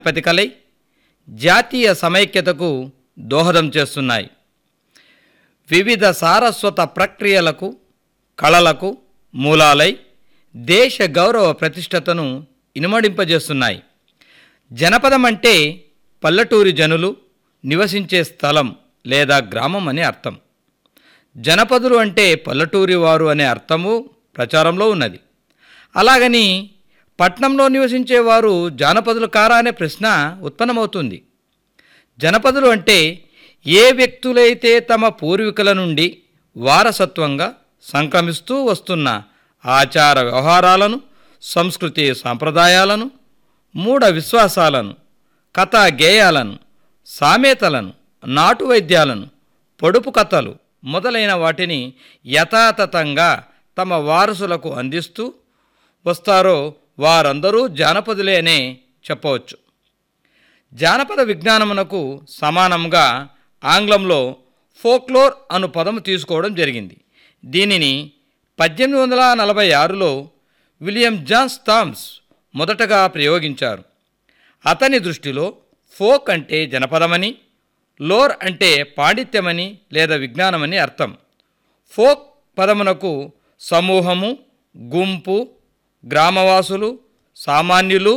ప్రతికలై జాతీయ సమైక్యతకు దోహదం చేస్తున్నాయి వివిధ సారస్వత ప్రక్రియలకు కళలకు మూలాలై దేశ గౌరవ ప్రతిష్టతను ఇనుమడింపజేస్తున్నాయి జనపదం అంటే పల్లెటూరి జనులు నివసించే స్థలం లేదా గ్రామం అని అర్థం జనపదులు అంటే పల్లెటూరి వారు అనే అర్థము ప్రచారంలో ఉన్నది అలాగని పట్నంలో నివసించేవారు జానపదులు కారా అనే ప్రశ్న ఉత్పన్నమవుతుంది జనపదులు అంటే ఏ వ్యక్తులైతే తమ పూర్వీకుల నుండి వారసత్వంగా సంక్రమిస్తూ వస్తున్న ఆచార వ్యవహారాలను సంస్కృతి సాంప్రదాయాలను మూఢ విశ్వాసాలను కథా గేయాలను సామెతలను నాటు వైద్యాలను పొడుపు కథలు మొదలైన వాటిని యథాతథంగా తమ వారసులకు అందిస్తూ వస్తారో వారందరూ జానపదులే అనే చెప్పవచ్చు జానపద విజ్ఞానమునకు సమానంగా ఆంగ్లంలో ఫోక్లోర్ అను పదము తీసుకోవడం జరిగింది దీనిని పద్దెనిమిది వందల నలభై ఆరులో విలియం జాన్స్ థామ్స్ మొదటగా ప్రయోగించారు అతని దృష్టిలో ఫోక్ అంటే జనపదమని లోర్ అంటే పాండిత్యమని లేదా విజ్ఞానమని అర్థం ఫోక్ పదమునకు సమూహము గుంపు గ్రామవాసులు సామాన్యులు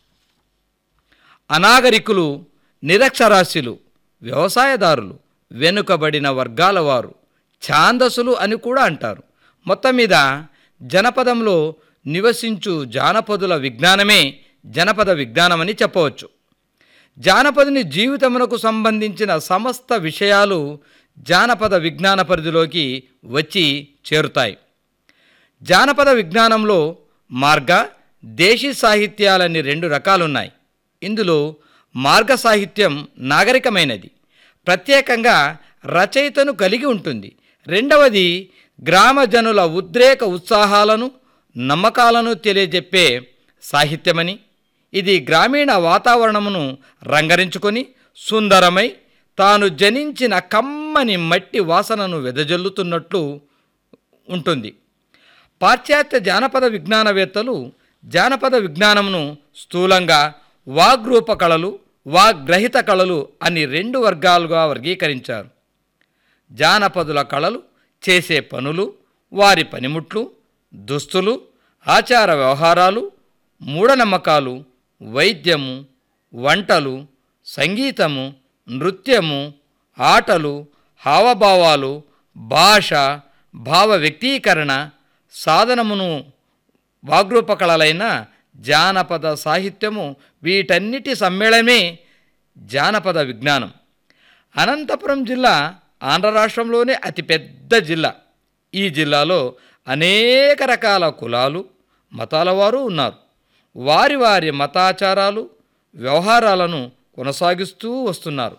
అనాగరికులు నిరక్షరాస్యులు వ్యవసాయదారులు వెనుకబడిన వర్గాల వారు ఛాందసులు అని కూడా అంటారు మొత్తం మీద జనపదంలో నివసించు జానపదుల విజ్ఞానమే జనపద విజ్ఞానమని చెప్పవచ్చు జానపదుని జీవితమునకు సంబంధించిన సమస్త విషయాలు జానపద విజ్ఞాన పరిధిలోకి వచ్చి చేరుతాయి జానపద విజ్ఞానంలో మార్గ దేశీ సాహిత్యాలని రెండు రకాలున్నాయి ఇందులో మార్గ సాహిత్యం నాగరికమైనది ప్రత్యేకంగా రచయితను కలిగి ఉంటుంది రెండవది గ్రామజనుల ఉద్రేక ఉత్సాహాలను నమ్మకాలను తెలియజెప్పే సాహిత్యమని ఇది గ్రామీణ వాతావరణమును రంగరించుకొని సుందరమై తాను జనించిన కమ్మని మట్టి వాసనను వెదజల్లుతున్నట్లు ఉంటుంది పాశ్చాత్య జానపద విజ్ఞానవేత్తలు జానపద విజ్ఞానమును స్థూలంగా వాగ్రూప కళలు వాగ్రహిత కళలు అని రెండు వర్గాలుగా వర్గీకరించారు జానపదుల కళలు చేసే పనులు వారి పనిముట్లు దుస్తులు ఆచార వ్యవహారాలు మూఢనమ్మకాలు వైద్యము వంటలు సంగీతము నృత్యము ఆటలు హావభావాలు భాష భావ వ్యక్తీకరణ సాధనమును వాగ్రూపకళలైన జానపద సాహిత్యము వీటన్నిటి సమ్మేళనమే జానపద విజ్ఞానం అనంతపురం జిల్లా ఆంధ్ర రాష్ట్రంలోనే అతిపెద్ద జిల్లా ఈ జిల్లాలో అనేక రకాల కులాలు మతాల వారు ఉన్నారు వారి వారి మతాచారాలు వ్యవహారాలను కొనసాగిస్తూ వస్తున్నారు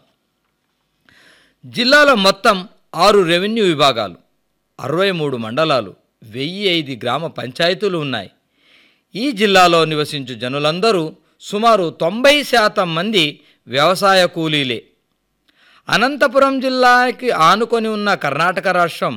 జిల్లాలో మొత్తం ఆరు రెవెన్యూ విభాగాలు అరవై మూడు మండలాలు వెయ్యి ఐదు గ్రామ పంచాయతీలు ఉన్నాయి ఈ జిల్లాలో నివసించు జనులందరూ సుమారు తొంభై శాతం మంది వ్యవసాయ కూలీలే అనంతపురం జిల్లాకి ఆనుకొని ఉన్న కర్ణాటక రాష్ట్రం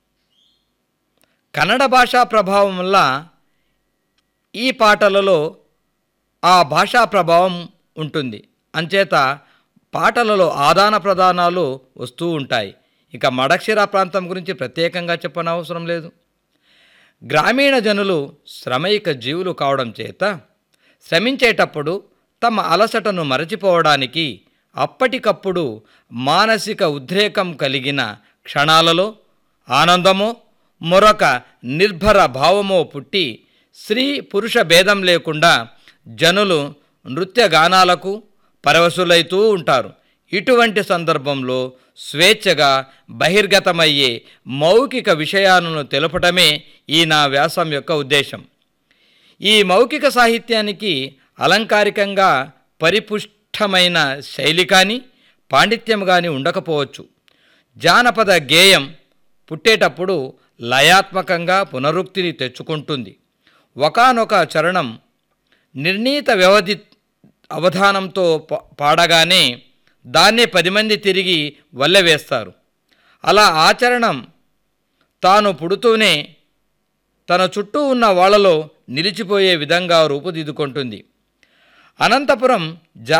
కన్నడ భాషా ప్రభావం వల్ల ఈ పాటలలో ఆ భాషా ప్రభావం ఉంటుంది అంచేత పాటలలో ఆదాన ప్రదానాలు వస్తూ ఉంటాయి ఇక మడక్షిర ప్రాంతం గురించి ప్రత్యేకంగా చెప్పనవసరం లేదు గ్రామీణ జనులు శ్రమైక జీవులు కావడం చేత శ్రమించేటప్పుడు తమ అలసటను మరచిపోవడానికి అప్పటికప్పుడు మానసిక ఉద్రేకం కలిగిన క్షణాలలో ఆనందమో మరొక నిర్భర భావమో పుట్టి స్త్రీ పురుష భేదం లేకుండా జనులు నృత్య గానాలకు పరవశులైతూ ఉంటారు ఇటువంటి సందర్భంలో స్వేచ్ఛగా బహిర్గతమయ్యే మౌఖిక విషయాలను తెలపటమే ఈ నా వ్యాసం యొక్క ఉద్దేశం ఈ మౌఖిక సాహిత్యానికి అలంకారికంగా పరిపుష్టమైన శైలి కానీ పాండిత్యం కానీ ఉండకపోవచ్చు జానపద గేయం పుట్టేటప్పుడు లయాత్మకంగా పునరుక్తిని తెచ్చుకుంటుంది ఒకనొక చరణం నిర్ణీత వ్యవధి అవధానంతో పా- పాడగానే దాన్నే పది మంది తిరిగి వల్లెవేస్తారు అలా ఆచరణం తాను పుడుతూనే తన చుట్టూ ఉన్న వాళ్ళలో నిలిచిపోయే విధంగా రూపుదిద్దుకుంటుంది అనంతపురం